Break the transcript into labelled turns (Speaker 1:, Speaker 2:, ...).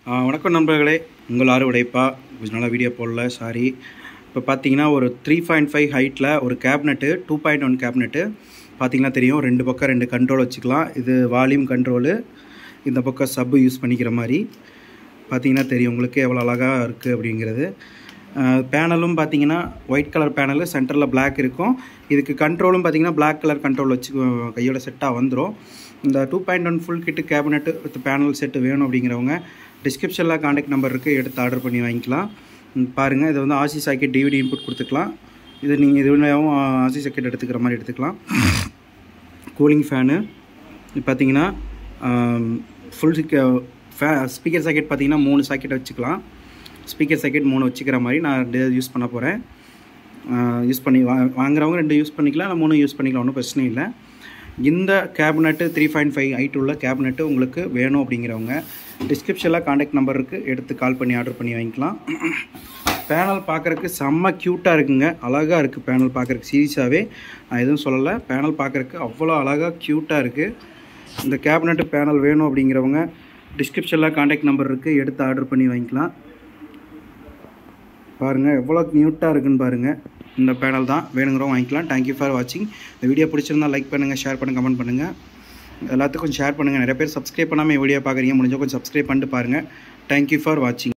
Speaker 1: ஆ, வணக்கம் நண்பர்களே உங்கள் ஆறு உடைப்பா கொஞ்சம் நாளாக வீடியோ போடல சாரி இப்போ பார்த்தீங்கன்னா ஒரு த்ரீ பாயிண்ட் ஃபைவ் ஹைட்டில் ஒரு cabinet two point one cabinet பார்த்தீங்கன்னா தெரியும் ரெண்டு பக்கம் ரெண்டு கண்ட்ரோல் வச்சுக்கலாம் இது வால்யூம் கண்ட்ரோலு இந்த பக்கம் சப்பு யூஸ் பண்ணிக்கிற மாதிரி பார்த்தீங்கன்னா தெரியும் உங்களுக்கு எவ்வளோ அழகாக இருக்குது அப்படிங்கிறது பேனலும் பார்த்தீங்கன்னா ஒயிட் கலர் பேனலு சென்டரில் Black இருக்கும் இதுக்கு கண்ட்ரோலும் பார்த்தீங்கன்னா Black கலர் கண்ட்ரோல் வச்சு அஹ், கையோட செட்டாக வந்துடும் இந்த two point one full kit cabinet with panel set வேணும் அப்படிங்கிறவங்க டிஸ்கிரிப்ஷனில் காண்டாக்ட் நம்பர் இருக்குது எடுத்து ஆர்டர் பண்ணி வாங்கிக்கலாம் ம், பாருங்கள் இது வந்து ஆசி சாக்கெட் டிவிடி இன்புட் கொடுத்துக்கலாம் இது நீங்கள் இது வழியாகவும் ஆசி சாக்கெட் எடுத்துக்கிற மாதிரி எடுத்துக்கலாம் கூலிங் ஃபேனு இது பார்த்தீங்கன்னா ஃபுல் ஃபே ஸ்பீக்கர் சாக்கெட் பார்த்தீங்கன்னா மூணு சாக்கெட் வச்சுக்கலாம் ஸ்பீக்கர் சாக்கெட் மூணு வச்சுக்கிற மாதிரி நான் ரெண்டு யூஸ் பண்ண போகிறேன் யூஸ் பண்ணி வா வாங்குறவங்க ரெண்டு யூஸ் பண்ணிக்கலாம் நான் மூணு யூஸ் பண்ணிக்கலாம் ஒன்றும் பிரச்சனை இல்லை இந்த cabinet three point five height உள்ள கேபினெட்டு உங்களுக்கு வேணும் அப்படிங்கிறவங்க டிஸ்கிரிப்ஷனில் காண்டாக்ட் நம்பர் இருக்குது எடுத்து கால் பண்ணி ஆர்டர் பண்ணி வாங்கிக்கலாம் பேனல் பார்க்குறக்கு செம்ம க்யூட்டாக இருக்குங்க அழகாக இருக்குது பேனல் பார்க்குறக்கு சீரியஸாகவே நான் எதுவும் சொல்லலை பேனல் பார்க்குறக்கு அவ்வளோ அழகாக க்யூட்டாக இருக்குது இந்த கேபினெட்டு பேனல் வேணும் அப்படிங்கிறவங்க டிஸ்கிரிப்ஷனில் காண்டாக்ட் நம்பர் இருக்குது எடுத்து ஆர்டர் பண்ணி வாங்கிக்கலாம் பாருங்கள் எவ்வளோ நியூட்டாக இருக்குன்னு பாருங்கள் இந்த பேனல் தான் வேணுங்கிறவங்க வாங்கிக்கலாம் தேங்க்யூ ஃபார் வாட்சிங் இந்த வீடியோ பிடிச்சிருந்தா லைக் பண்ணுங்கள் ஷேர் பண்ணுங்கள் கமெண்ட் பண்ணுங்கள் எல்லாத்துக்கும் ஷேர் பண்ணுங்கள் நிறைய பேர் சப்ஸ்கிரைப் பண்ணாமல் வீடியோ பார்க்குறீங்க முடிஞ்ச கொஞ்சம் சப்ஸ்கிரைப் பண்ணிட்டு பாருங்கள் தேங்க்யூ ஃபார் வாட்சிங்